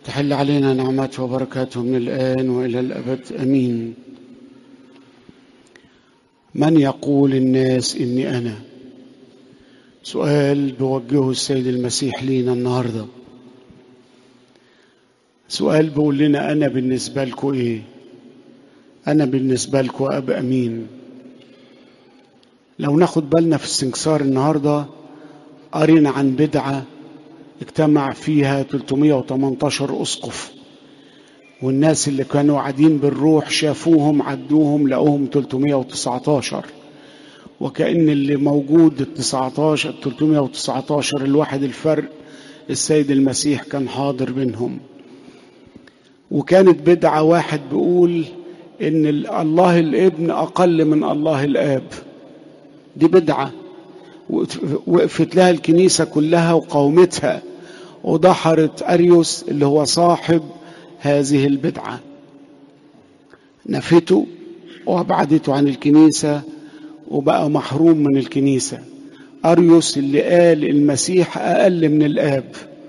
تحل علينا نعمته وبركاته من الآن وإلى الأبد أمين من يقول الناس إني أنا سؤال بوجهه السيد المسيح لينا النهارده سؤال بيقول لنا أنا بالنسبة لكم إيه أنا بالنسبة لكم أبقى مين لو ناخد بالنا في السنكسار النهارده قرينا عن بدعة اجتمع فيها 318 أسقف والناس اللي كانوا قاعدين بالروح شافوهم عدوهم لقوهم 319 وكأن اللي موجود ال 19 319 الواحد الفرق السيد المسيح كان حاضر بينهم وكانت بدعة واحد بيقول إن الله الابن أقل من الله الآب دي بدعة وقفت لها الكنيسة كلها وقاومتها ودحرت أريوس اللي هو صاحب هذه البدعة نفته وأبعدته عن الكنيسة وبقى محروم من الكنيسة أريوس اللي قال المسيح أقل من الآب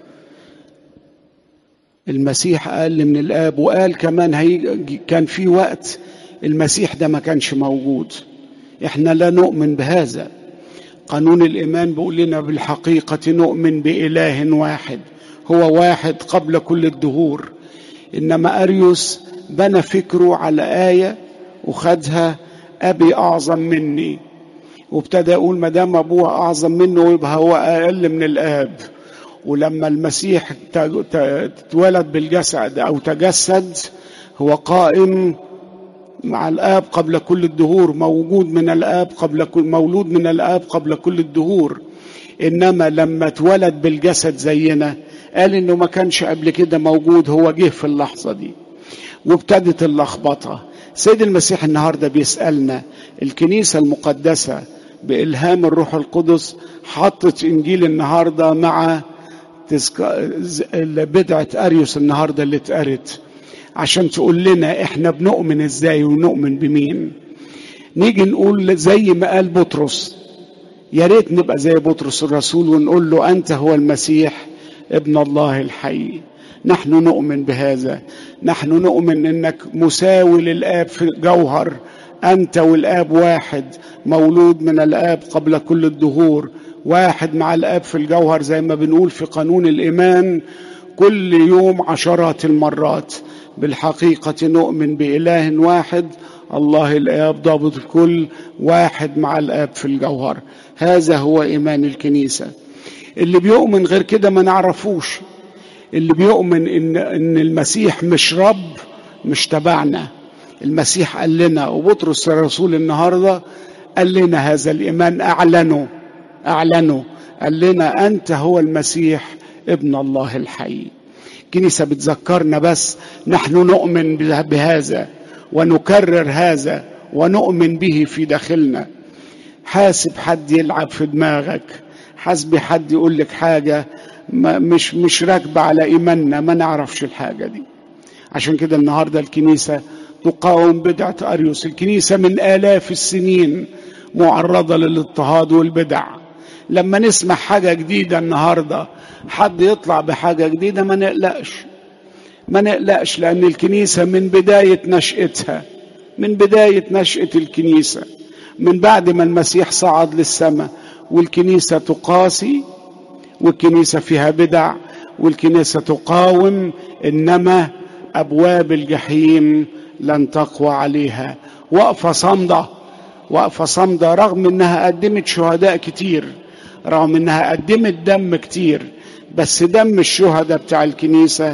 المسيح أقل من الآب وقال كمان هي كان في وقت المسيح ده ما كانش موجود احنا لا نؤمن بهذا قانون الإيمان بيقول لنا بالحقيقة نؤمن بإله واحد هو واحد قبل كل الدهور إنما أريوس بنى فكره على آية وخدها أبي أعظم مني وابتدى يقول ما دام أبوه أعظم منه يبقى هو أقل من الآب ولما المسيح اتولد بالجسد أو تجسد هو قائم مع الآب قبل كل الدهور موجود من الآب قبل كل مولود من الآب قبل كل الدهور إنما لما اتولد بالجسد زينا قال إنه ما كانش قبل كده موجود هو جه في اللحظة دي وابتدت اللخبطة سيد المسيح النهاردة بيسألنا الكنيسة المقدسة بإلهام الروح القدس حطت إنجيل النهاردة مع بدعة أريوس النهاردة اللي اتقرت عشان تقول لنا احنا بنؤمن ازاي ونؤمن بمين نيجي نقول زي ما قال بطرس يا ريت نبقى زي بطرس الرسول ونقول له انت هو المسيح ابن الله الحي نحن نؤمن بهذا نحن نؤمن انك مساوي للاب في الجوهر انت والاب واحد مولود من الاب قبل كل الدهور واحد مع الاب في الجوهر زي ما بنقول في قانون الايمان كل يوم عشرات المرات بالحقيقة نؤمن بإله واحد الله الآب ضابط الكل واحد مع الآب في الجوهر هذا هو إيمان الكنيسة اللي بيؤمن غير كده ما نعرفوش اللي بيؤمن إن, إن المسيح مش رب مش تبعنا المسيح قال لنا وبطرس الرسول النهاردة قال لنا هذا الإيمان أعلنه أعلنه قال لنا أنت هو المسيح ابن الله الحي الكنيسة بتذكرنا بس نحن نؤمن بهذا ونكرر هذا ونؤمن به في داخلنا حاسب حد يلعب في دماغك حاسب حد يقول لك حاجة مش مش راكبة على إيماننا ما نعرفش الحاجة دي عشان كده النهاردة الكنيسة تقاوم بدعة أريوس الكنيسة من آلاف السنين معرضة للاضطهاد والبدع لما نسمع حاجة جديدة النهاردة حد يطلع بحاجة جديدة ما نقلقش ما نقلقش لأن الكنيسة من بداية نشأتها من بداية نشأة الكنيسة من بعد ما المسيح صعد للسماء والكنيسة تقاسي والكنيسة فيها بدع والكنيسة تقاوم إنما أبواب الجحيم لن تقوى عليها وقفة صامدة وقفة صامدة رغم إنها قدمت شهداء كتير رغم إنها قدمت دم كتير بس دم الشهداء بتاع الكنيسة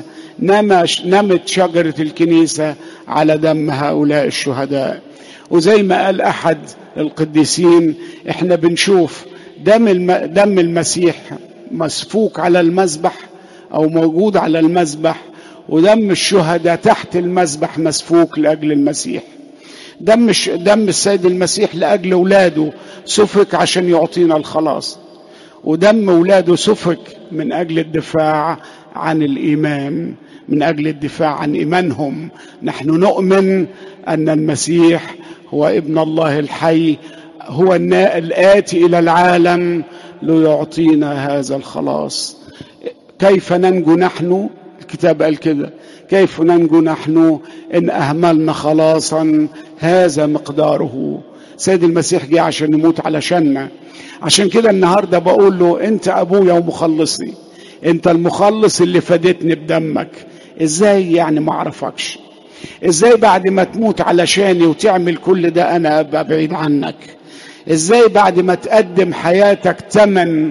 نمت شجرة الكنيسة على دم هؤلاء الشهداء وزي ما قال أحد القديسين احنا بنشوف دم الم... دم المسيح مسفوك على المذبح أو موجود على المذبح ودم الشهداء تحت المذبح مسفوك لأجل المسيح دم دم السيد المسيح لأجل أولاده سفك عشان يعطينا الخلاص ودم أولاده سفك من أجل الدفاع عن الإيمان من أجل الدفاع عن إيمانهم نحن نؤمن أن المسيح هو ابن الله الحي هو الآتي إلى العالم ليعطينا هذا الخلاص كيف ننجو نحن الكتاب قال كده كيف ننجو نحن ان اهملنا خلاصا هذا مقداره سيد المسيح جه عشان يموت علشاننا عشان كده النهارده بقول له انت ابويا ومخلصي انت المخلص اللي فدتني بدمك ازاي يعني ما اعرفكش ازاي بعد ما تموت علشاني وتعمل كل ده انا ابقى بعيد عنك ازاي بعد ما تقدم حياتك تمن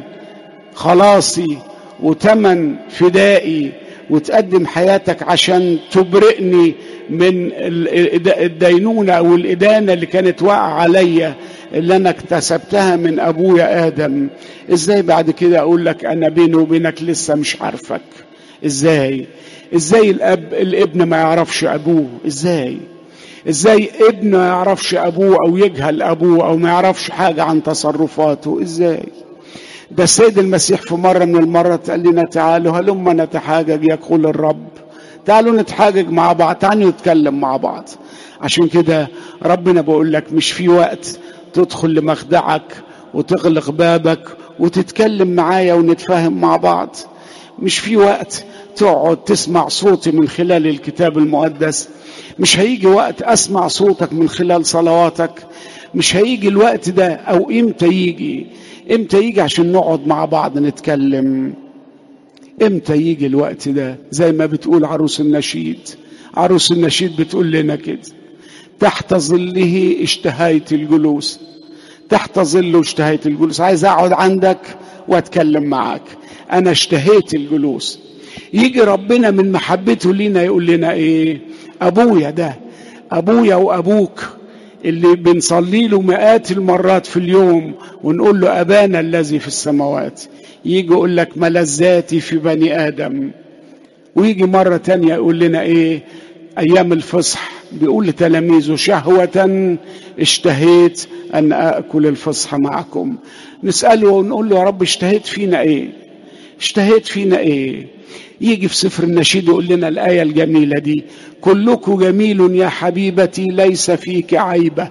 خلاصي وتمن فدائي وتقدم حياتك عشان تبرئني من الدينونة أو الإدانة اللي كانت واقعة عليا اللي أنا اكتسبتها من أبويا آدم إزاي بعد كده أقول لك أنا بيني وبينك لسه مش عارفك إزاي إزاي الأب الابن ما يعرفش أبوه إزاي إزاي ابن ما يعرفش أبوه أو يجهل أبوه أو ما يعرفش حاجة عن تصرفاته إزاي ده السيد المسيح في مرة من المرات قال لنا تعالوا هلما نتحاجج يقول الرب تعالوا نتحاجج مع بعض تعالوا نتكلم مع بعض عشان كده ربنا بقول لك مش في وقت تدخل لمخدعك وتغلق بابك وتتكلم معايا ونتفاهم مع بعض مش في وقت تقعد تسمع صوتي من خلال الكتاب المقدس مش هيجي وقت اسمع صوتك من خلال صلواتك مش هيجي الوقت ده او امتى يجي امتى يجي عشان نقعد مع بعض نتكلم امتى يجي الوقت ده زي ما بتقول عروس النشيد عروس النشيد بتقول لنا كده تحت ظله اشتهيت الجلوس تحت ظله اشتهيت الجلوس عايز اقعد عندك واتكلم معاك انا اشتهيت الجلوس يجي ربنا من محبته لينا يقول لنا ايه ابويا ده ابويا وابوك اللي بنصلي له مئات المرات في اليوم ونقول له ابانا الذي في السماوات يجي يقول لك ملذاتي في بني ادم ويجي مره تانية يقول لنا ايه ايام الفصح بيقول لتلاميذه شهوه اشتهيت ان اكل الفصح معكم نساله ونقول له يا رب اشتهيت فينا ايه اشتهيت فينا ايه يجي في سفر النشيد يقول لنا الآية الجميلة دي كلكم جميل يا حبيبتي ليس فيك عيبة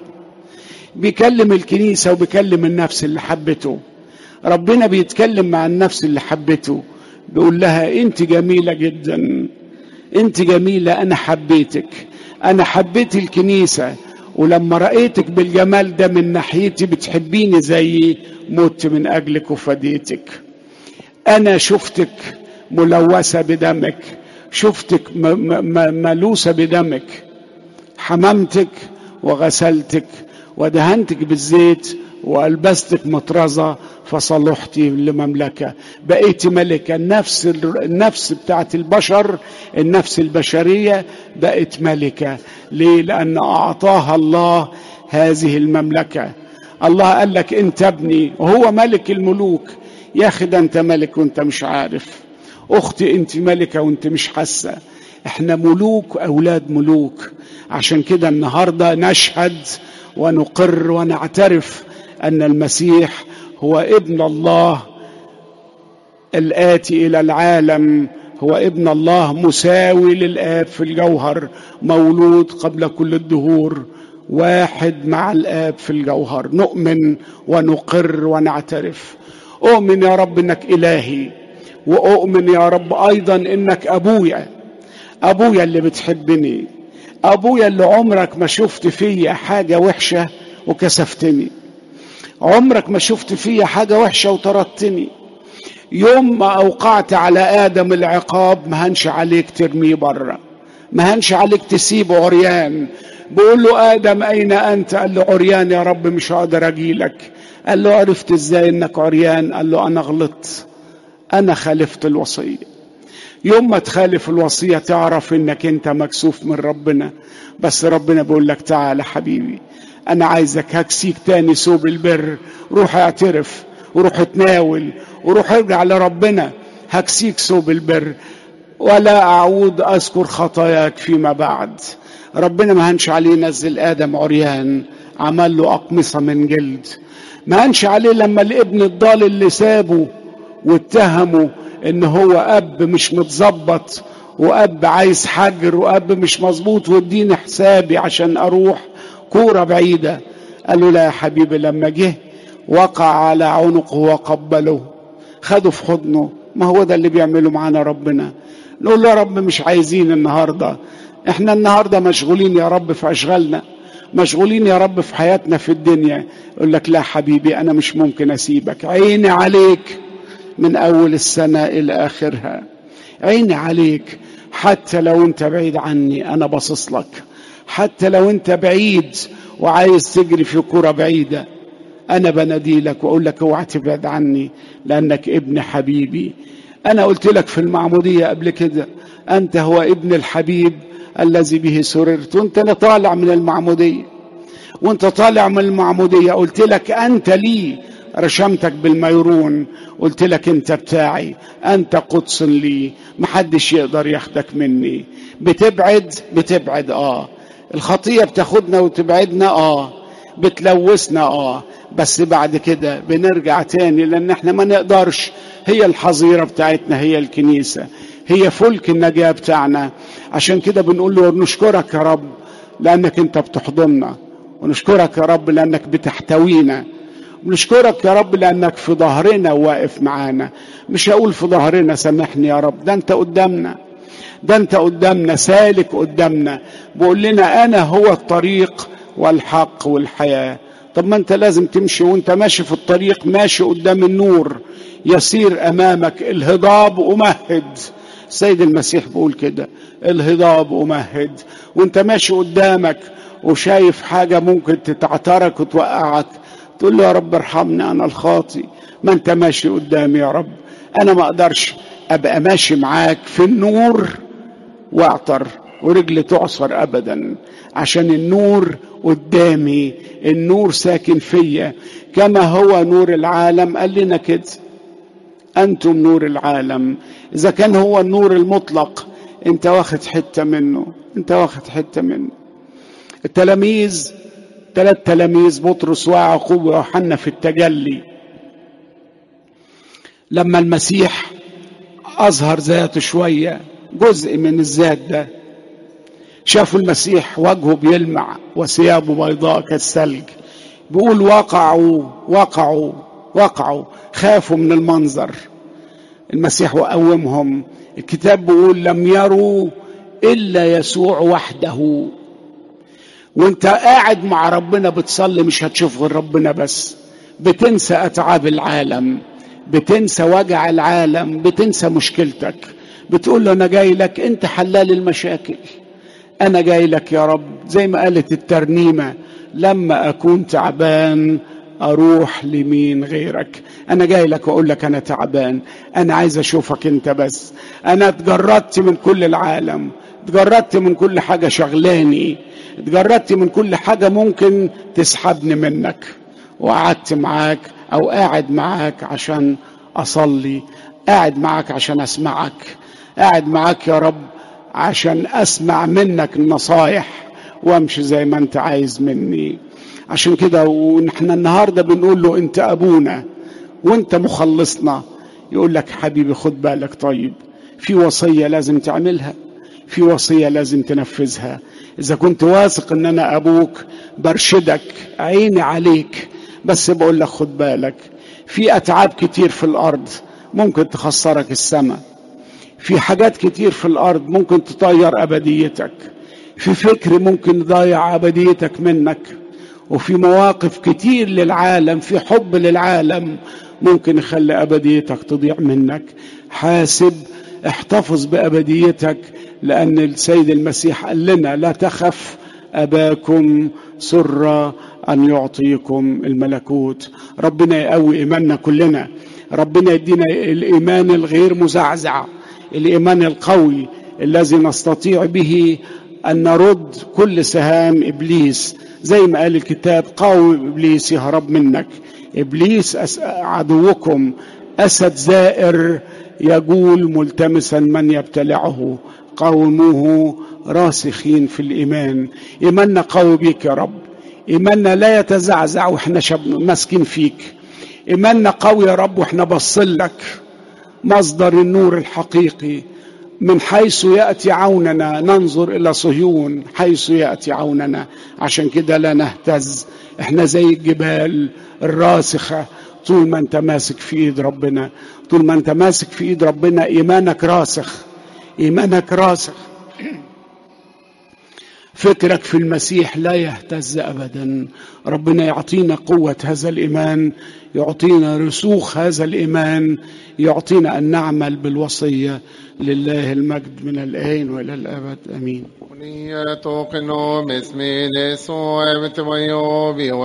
بيكلم الكنيسة وبيكلم النفس اللي حبته ربنا بيتكلم مع النفس اللي حبته بيقول لها انت جميلة جدا انت جميلة انا حبيتك انا حبيت الكنيسة ولما رأيتك بالجمال ده من ناحيتي بتحبيني زي مت من اجلك وفديتك انا شفتك ملوثة بدمك شفتك ملوثة بدمك حممتك وغسلتك ودهنتك بالزيت والبستك مطرزة فصلحتي لمملكة بقيت ملكة النفس النفس بتاعت البشر النفس البشرية بقت ملكة ليه لأن أعطاها الله هذه المملكة الله قال لك انت ابني وهو ملك الملوك يا اخي ده انت ملك وانت مش عارف اختي انت ملكه وانت مش حاسه احنا ملوك اولاد ملوك عشان كده النهارده نشهد ونقر ونعترف ان المسيح هو ابن الله الاتي الى العالم هو ابن الله مساوي للاب في الجوهر مولود قبل كل الدهور واحد مع الاب في الجوهر نؤمن ونقر ونعترف اؤمن يا رب انك الهي واؤمن يا رب ايضا انك ابويا ابويا اللي بتحبني ابويا اللي عمرك ما شفت فيا حاجه وحشه وكسفتني عمرك ما شفت فيا حاجه وحشه وطردتني يوم ما اوقعت على ادم العقاب ما هنش عليك ترميه بره ما هنش عليك تسيبه عريان بقول له ادم اين انت قال له عريان يا رب مش هقدر اجيلك قال له عرفت ازاي انك عريان قال له انا غلطت انا خالفت الوصيه يوم ما تخالف الوصيه تعرف انك انت مكسوف من ربنا بس ربنا بيقول لك تعالى حبيبي انا عايزك هكسيك تاني ثوب البر روح اعترف وروح اتناول وروح ارجع لربنا هكسيك ثوب البر ولا اعود اذكر خطاياك فيما بعد ربنا ما هنش عليه نزل ادم عريان عمل له اقمصه من جلد ما هنش عليه لما الابن الضال اللي سابه واتهمه ان هو اب مش متظبط واب عايز حجر واب مش مظبوط واديني حسابي عشان اروح كوره بعيده قال له لا يا حبيبي لما جه وقع على عنقه وقبله خده في حضنه ما هو ده اللي بيعمله معانا ربنا نقول له يا رب مش عايزين النهارده احنا النهارده مشغولين يا رب في اشغالنا مشغولين يا رب في حياتنا في الدنيا يقول لك لا حبيبي انا مش ممكن اسيبك عيني عليك من اول السنه الى اخرها عيني عليك حتى لو انت بعيد عني انا باصص لك حتى لو انت بعيد وعايز تجري في كرة بعيدة انا بنادي لك واقول لك اوعى تبعد عني لانك ابن حبيبي انا قلت لك في المعمودية قبل كده انت هو ابن الحبيب الذي به سررت وانت طالع من المعمودية وانت طالع من المعمودية قلت لك انت لي رشمتك بالميرون قلت لك انت بتاعي انت قدس لي محدش يقدر ياخدك مني بتبعد بتبعد اه الخطية بتاخدنا وتبعدنا اه بتلوثنا اه بس بعد كده بنرجع تاني لان احنا ما نقدرش هي الحظيرة بتاعتنا هي الكنيسة هي فلك النجاة بتاعنا عشان كده بنقول له نشكرك يا رب لانك انت بتحضننا ونشكرك يا رب لانك بتحتوينا ونشكرك يا رب لانك في ظهرنا واقف معانا مش هقول في ظهرنا سامحني يا رب ده انت قدامنا ده انت قدامنا سالك قدامنا بقول لنا انا هو الطريق والحق والحياه طب ما انت لازم تمشي وانت ماشي في الطريق ماشي قدام النور يسير امامك الهضاب امهد السيد المسيح بيقول كده الهضاب امهد وانت ماشي قدامك وشايف حاجه ممكن تتعترك وتوقعك تقول له يا رب ارحمني انا الخاطي ما انت ماشي قدامي يا رب انا ما اقدرش ابقى ماشي معاك في النور واعطر ورجلي تعصر ابدا عشان النور قدامي النور ساكن فيا كما هو نور العالم قال لنا كده انتم نور العالم اذا كان هو النور المطلق انت واخد حته منه انت واخد حته منه التلاميذ ثلاث تلاميذ بطرس ويعقوب ويوحنا في التجلي لما المسيح اظهر ذاته شويه جزء من الذات ده شافوا المسيح وجهه بيلمع وثيابه بيضاء كالثلج بيقول وقعوا وقعوا وقعوا خافوا من المنظر المسيح وقومهم الكتاب بيقول لم يروا الا يسوع وحده وانت قاعد مع ربنا بتصلي مش هتشوف غير ربنا بس بتنسى اتعاب العالم بتنسى وجع العالم بتنسى مشكلتك بتقول له انا جاي لك انت حلال المشاكل انا جاي لك يا رب زي ما قالت الترنيمه لما اكون تعبان اروح لمين غيرك انا جاي لك واقول لك انا تعبان انا عايز اشوفك انت بس انا اتجردت من كل العالم اتجردت من كل حاجه شغلاني اتجردت من كل حاجه ممكن تسحبني منك وقعدت معاك او قاعد معاك عشان اصلي قاعد معاك عشان اسمعك قاعد معاك يا رب عشان اسمع منك النصايح وامشي زي ما انت عايز مني عشان كده ونحن النهارده بنقول له انت ابونا وانت مخلصنا يقول لك حبيبي خد بالك طيب في وصيه لازم تعملها في وصيه لازم تنفذها اذا كنت واثق ان انا ابوك برشدك عيني عليك بس بقول لك خد بالك في اتعاب كتير في الارض ممكن تخسرك السماء في حاجات كتير في الارض ممكن تطير ابديتك في فكر ممكن يضيع ابديتك منك وفي مواقف كتير للعالم في حب للعالم ممكن يخلي ابديتك تضيع منك حاسب احتفظ بابديتك لان السيد المسيح قال لنا لا تخف اباكم سر ان يعطيكم الملكوت ربنا يقوي ايماننا كلنا ربنا يدينا الايمان الغير مزعزع الايمان القوي الذي نستطيع به ان نرد كل سهام ابليس زي ما قال الكتاب قاوم ابليس يهرب منك ابليس عدوكم اسد زائر يجول ملتمسا من يبتلعه قاوموه راسخين في الايمان ايماننا قوي بيك يا رب ايماننا لا يتزعزع واحنا ماسكين فيك ايماننا قوي يا رب واحنا باصين لك مصدر النور الحقيقي من حيث ياتي عوننا ننظر الى صهيون حيث ياتي عوننا عشان كده لا نهتز احنا زي الجبال الراسخه طول ما انت ماسك في ايد ربنا طول ما انت ماسك في ايد ربنا ايمانك راسخ ايمانك راسخ فكرك في المسيح لا يهتز ابدا ربنا يعطينا قوه هذا الايمان يعطينا رسوخ هذا الايمان يعطينا ان نعمل بالوصيه لله المجد من الان والى الابد امين ونية قنوم اسمي لسوء بتويو